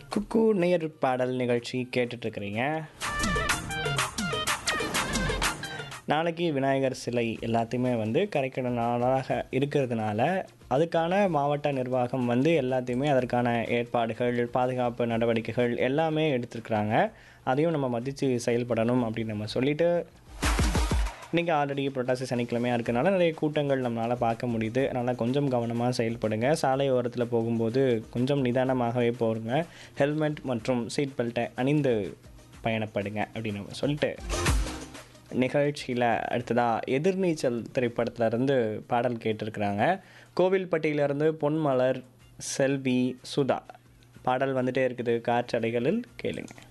குக்கு நேர் பாடல் நிகழ்ச்சி கேட்டுட்ருக்கிறீங்க நாளைக்கு விநாயகர் சிலை எல்லாத்தையுமே வந்து கரைக்கிற நாளாக இருக்கிறதுனால அதுக்கான மாவட்ட நிர்வாகம் வந்து எல்லாத்தையுமே அதற்கான ஏற்பாடுகள் பாதுகாப்பு நடவடிக்கைகள் எல்லாமே எடுத்துருக்குறாங்க அதையும் நம்ம மதித்து செயல்படணும் அப்படின்னு நம்ம சொல்லிட்டு இன்றைக்கி ஆல்ரெடி புரட்டாசி சனிக்கிழமையாக இருக்கனால நிறைய கூட்டங்கள் நம்மளால் பார்க்க முடியுது அதனால் கொஞ்சம் கவனமாக செயல்படுங்க சாலை ஓரத்தில் போகும்போது கொஞ்சம் நிதானமாகவே போருங்க ஹெல்மெட் மற்றும் சீட் பெல்ட்டை அணிந்து பயணப்படுங்க அப்படின்னு நம்ம சொல்லிட்டு நிகழ்ச்சியில் அடுத்ததாக எதிர்நீச்சல் திரைப்படத்துலேருந்து பாடல் கேட்டிருக்கிறாங்க கோவில்பட்டியிலேருந்து பொன்மலர் செல்வி சுதா பாடல் வந்துட்டே இருக்குது காற்றலைகளில் கேளுங்க